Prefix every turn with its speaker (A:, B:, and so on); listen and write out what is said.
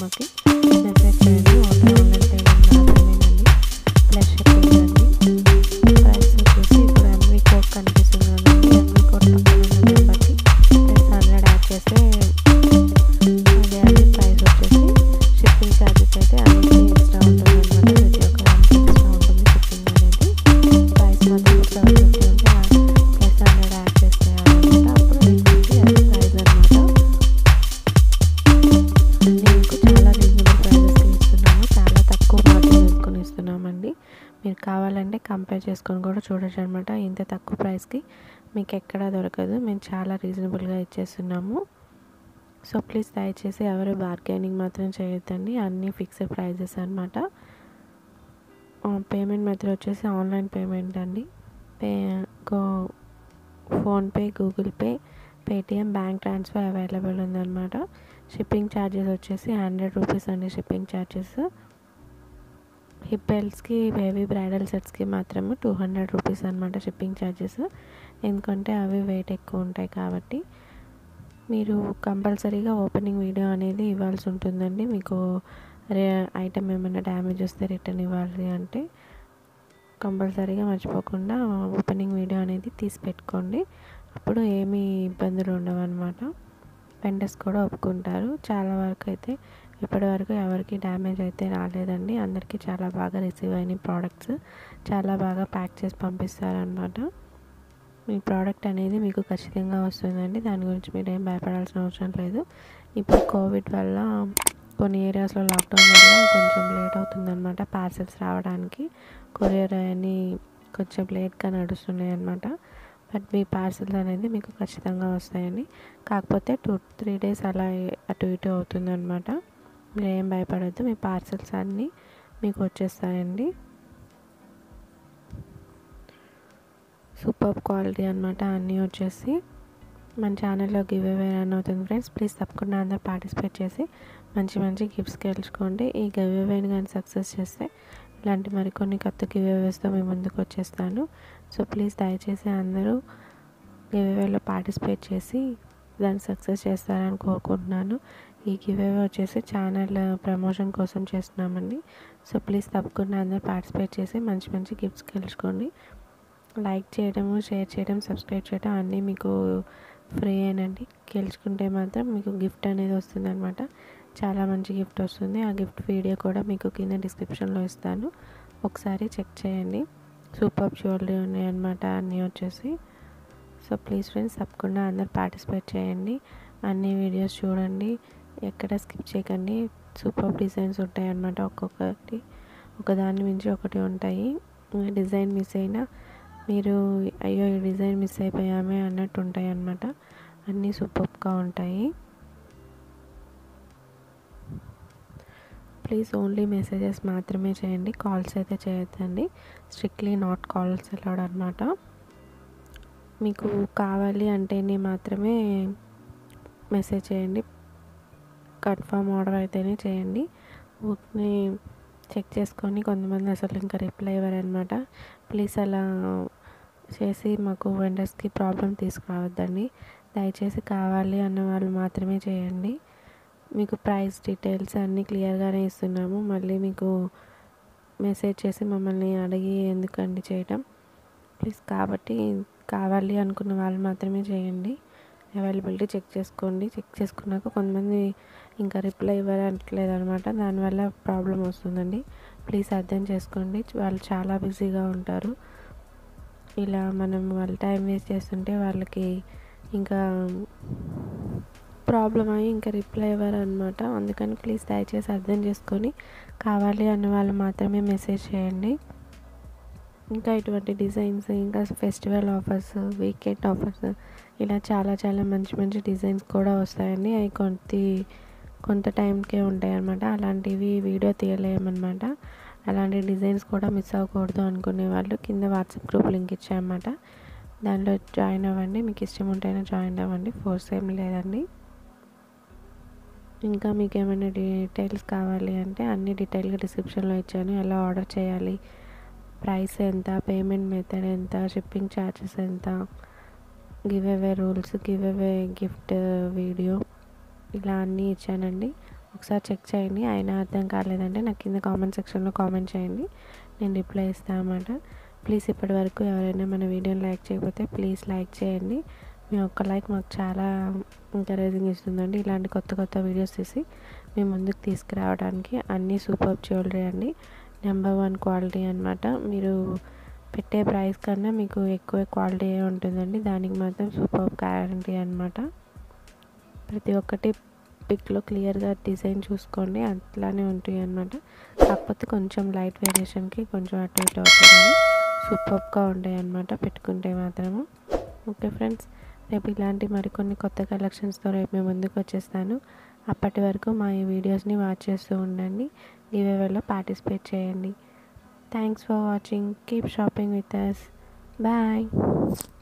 A: నెంబర్లోకి message చేయండి only online payment మాత్రమేనండి plus shipping అండి ప్రైస్ వచ్చేసి ఇప్పుడు ఎంవీ కోడ్ కనిపిస్తుంది కదండి ఎంవీ కోడ్ పక్కన ఉన్న నెంబర్కి ప్లస్ హండ్రెడ్ యాడ్ చేస్తే అదే అది ప్రైస్ వచ్చేసి షిప్పింగ్ ఛార్జెస్ అయితే అన్నిటికీ ఎక్స్ట్రా ఉంటుంది అనమాట ప్రతి ఒక్క దానికి ఎక్స్ట్రా ఉంటుంది షిప్పింగ్ అనేది ప్రైస్ మాత్రం సెవెన్ ఫిఫ్టీ ఉంటే ప్లస్ హండ్రెడ్ యాడ్ చేసేయాలన్నమాట అప్పుడు ఎయిట్ ఫిఫ్టీ అది ప్రైస్ అనమాట మీకు చాలా రీజనబుల్ ప్రైజెస్కి ఇస్తున్నాము చాలా తక్కువ మార్జిన్ వేసుకొని ఇస్తున్నామండి మీరు కావాలంటే కంపేర్ చేసుకొని కూడా చూడొచ్చు అనమాట ఇంత తక్కువ ప్రైస్కి మీకు ఎక్కడా దొరకదు మేము చాలా రీజనబుల్గా ఇచ్చేస్తున్నాము సో ప్లీజ్ దయచేసి ఎవరు బార్గెనింగ్ మాత్రం చేయొద్దండి అన్నీ ఫిక్స్డ్ ప్రైజెస్ అనమాట పేమెంట్ మెథడ్ వచ్చేసి ఆన్లైన్ పేమెంట్ అండి పే గో PhonePe Google pay Paytm bank transfer available ఉందన్నమాట షిప్పింగ్ ఛార్జెస్ వచ్చేసి హండ్రెడ్ రూపీస్ అండి షిప్పింగ్ ఛార్జెస్ హిప్ బెల్ట్స్కి బేబీ బ్రైడల్ సెట్స్కి మాత్రమే టూ హండ్రెడ్ రూపీస్ అనమాట షిప్పింగ్ ఛార్జెస్ ఎందుకంటే అవి వెయిట్ ఎక్కువ ఉంటాయి కాబట్టి మీరు కంపల్సరీగా ఓపెనింగ్ వీడియో అనేది ఇవ్వాల్సి ఉంటుందండి మీకు రే ఐటమ్ ఏమైనా డ్యామేజ్ వస్తే రిటర్న్ ఇవ్వాలి అంటే కంపల్సరీగా మర్చిపోకుండా ఓపెనింగ్ వీడియో అనేది తీసి పెట్టుకోండి అప్పుడు ఏమీ ఇబ్బందులు ఉండవు అనమాట వెండర్స్ కూడా ఒప్పుకుంటారు చాలా వరకు అయితే ఇప్పటి వరకు ఎవరికి డ్యామేజ్ అయితే రాలేదండి అందరికీ చాలా బాగా రిసీవ్ అయిన ప్రోడక్ట్స్ చాలా బాగా ప్యాక్ చేసి పంపిస్తారనమాట మీ ప్రోడక్ట్ అనేది మీకు ఖచ్చితంగా వస్తుందండి దాని గురించి మీరు ఏం భయపడాల్సిన అవసరం లేదు ఇప్పుడు కోవిడ్ వల్ల కొన్ని ఏరియాస్లో లాక్డౌన్ వల్ల కొంచెం లేట్ అవుతుందన్నమాట పార్సెల్స్ రావడానికి కొరియర్ అని కొంచెం లేట్గా నడుస్తున్నాయి అనమాట బట్ మీ పార్సల్స్ అనేది మీకు ఖచ్చితంగా వస్తాయండి కాకపోతే టూ త్రీ డేస్ అలా అటు ఇటు అవుతుందన్నమాట మీరు ఏం భయపడద్దు మీ పార్సల్స్ అన్నీ మీకు వచ్చేస్తాయండి సూపర్ క్వాలిటీ అనమాట అన్నీ వచ్చేసి మన ఛానల్లో గివ్ అవే రన్ అవుతుంది ఫ్రెండ్స్ ప్లీజ్ తప్పకుండా అందరు పార్టిసిపేట్ చేసి మంచి మంచి గిఫ్ట్స్ గెలుచుకోండి ఈ గివ్ అవేని కానీ సక్సెస్ చేస్తే ఇలాంటి మరికొన్ని కొత్త గివ్ అవేస్తో మీ ముందుకు వచ్చేస్తాను సో ప్లీజ్ దయచేసి అందరూ గివ్ అవేలో పార్టిసిపేట్ చేసి దాన్ని సక్సెస్ చేస్తారని కోరుకుంటున్నాను ఈ గివ్ అవే వచ్చేసి ఛానల్ ప్రమోషన్ కోసం చేస్తున్నామండి సో ప్లీజ్ తప్పకుండా అందరూ పార్టిసిపేట్ చేసి మంచి మంచి గిఫ్ట్స్ గెలుచుకోండి లైక్ చేయడము షేర్ చేయడం సబ్స్క్రైబ్ చేయడం అన్నీ మీకు ఫ్రీ అయినండి గెలుచుకుంటే మాత్రం మీకు గిఫ్ట్ అనేది వస్తుంది అనమాట చాలా మంచి గిఫ్ట్ వస్తుంది ఆ గిఫ్ట్ వీడియో కూడా మీకు కింద డిస్క్రిప్షన్లో ఇస్తాను ఒకసారి చెక్ చేయండి సూపర్ జ్యువెలరీ ఉన్నాయన్నమాట అన్నీ వచ్చేసి సో ప్లీజ్ ఫ్రెండ్స్ తప్పకుండా అందరు పార్టిసిపేట్ చేయండి అన్ని వీడియోస్ చూడండి ఎక్కడ స్కిప్ చేయకండి సూపర్ డిజైన్స్ ఉంటాయి అన్నమాట ఒక్కొక్కటి ఒకదాని మించి ఒకటి ఉంటాయి డిజైన్ మిస్ అయినా మీరు అయ్యో ఈ డిజైన్ మిస్ అయిపోయామే అన్నట్టు ఉంటాయి అన్నమాట అన్నీ సూపర్గా ఉంటాయి ప్లీజ్ ఓన్లీ మెసేజెస్ మాత్రమే చేయండి కాల్స్ అయితే చేయొద్దండి స్ట్రిక్ట్లీ నాట్ కాల్స్ అలౌడ్ అనమాట మీకు కావాలి అంటేనే మాత్రమే మెసేజ్ చేయండి కన్ఫర్మ్ ఆర్డర్ అయితేనే చేయండి ఊరిని చెక్ చేసుకొని కొంతమంది అసలు ఇంకా రిప్లై ఇవ్వరనమాట ప్లీజ్ అలా చేసి మాకు వెండర్స్కి ప్రాబ్లం తీసుకురావద్దండి దయచేసి కావాలి అన్న వాళ్ళు మాత్రమే చేయండి మీకు ప్రైస్ డీటెయిల్స్ అన్నీ క్లియర్గానే ఇస్తున్నాము మళ్ళీ మీకు మెసేజ్ చేసి మమ్మల్ని అడిగి ఎందుకండి చేయటం ప్లీజ్ కాబట్టి కావాలి అనుకున్న వాళ్ళు మాత్రమే చేయండి అవైలబిలిటీ చెక్ చేసుకోండి చెక్ చేసుకున్నాక కొంతమంది ఇంకా రిప్లై ఇవ్వట్లేదు అనమాట దానివల్ల ప్రాబ్లం వస్తుందండి ప్లీజ్ అర్థం చేసుకోండి వాళ్ళు చాలా బిజీగా ఉంటారు ఇలా మనం వాళ్ళ టైం వేస్ట్ చేస్తుంటే వాళ్ళకి ఇంకా ప్రాబ్లం అయ్యి ఇంకా రిప్లై ఇవ్వరు అనమాట అందుకని ప్లీజ్ దయచేసి అర్థం చేసుకొని కావాలి అన్న వాళ్ళు మాత్రమే మెసేజ్ చేయండి ఇంకా ఇటువంటి డిజైన్స్ ఇంకా ఫెస్టివల్ ఆఫర్స్ వీకెండ్ ఆఫర్స్ ఇలా చాలా చాలా మంచి మంచి డిజైన్స్ కూడా వస్తాయండి అవి కొంత కొంత టైంకే ఉంటాయి అన్నమాట అలాంటివి వీడియో తీయలేమన్నమాట అలాంటి డిజైన్స్ కూడా మిస్ అవ్వకూడదు అనుకునే వాళ్ళు కింద వాట్సాప్ గ్రూప్ లింక్ ఇచ్చాయన్నమాట దానిలో జాయిన్ అవ్వండి మీకు ఇష్టం ఉంటేనే జాయిన్ అవ్వండి ఫోర్స్ ఏం లేదండి ఇంకా మీకు ఏమైనా డీటెయిల్స్ కావాలి అంటే అన్ని డీటెయిల్గా డిస్క్రిప్షన్లో ఇచ్చాను ఎలా ఆర్డర్ చేయాలి ప్రైస్ ఎంత పేమెంట్ మెథడ్ ఎంత షిప్పింగ్ ఛార్జెస్ ఎంత give away rules give away gift video ఇలా అన్నీ ఇచ్చానండి ఒకసారి చెక్ చేయండి అయినా అర్థం కాలేదంటే నాకు కింద కామెంట్ సెక్షన్లో కామెంట్ చేయండి నేను రిప్లై ఇస్తాను అన్నమాట ప్లీజ్ ఇప్పటి వరకు ఎవరైనా మన వీడియోని లైక్ చేయకపోతే ప్లీజ్ లైక్ చేయండి మీ ఒక్క లైక్ మాకు చాలా ఎంకరేజింగ్ ఇస్తుందండి ఇలాంటి కొత్త కొత్త వీడియోస్ తీసి మీ ముందుకు తీసుకురావడానికి అన్నీ సూపర్ జ్యువెలరీ అండి నెంబర్ వన్ క్వాలిటీ అనమాట మీరు పెట్టే ప్రైస్ కన్నా మీకు ఎక్కువ క్వాలిటీ ఉంటుందండి దానికి మాత్రం సూపర్ గ్యారంటీ అనమాట ప్రతి ఒక్కటి పిక్లో క్లియర్గా డిజైన్ చూసుకోండి అట్లానే ఉంటాయి అనమాట కాకపోతే కొంచెం లైట్ వేరియేషన్కి కొంచెం అటు ఇటు అవుతుంది సూపర్గా ఉంటాయి అనమాట పెట్టుకుంటే మాత్రము ఓకే ఫ్రెండ్స్ రేపు ఇలాంటి మరికొన్ని కొత్త కలెక్షన్స్తో రేపు మేము ముందుకు వచ్చేస్తాను అప్పటి వరకు మా ఈ వీడియోస్ని వాచ్ చేస్తూ ఉండండి గివేవేలో పార్టిసిపేట్ చేయండి thanks for watching keep shopping with us bye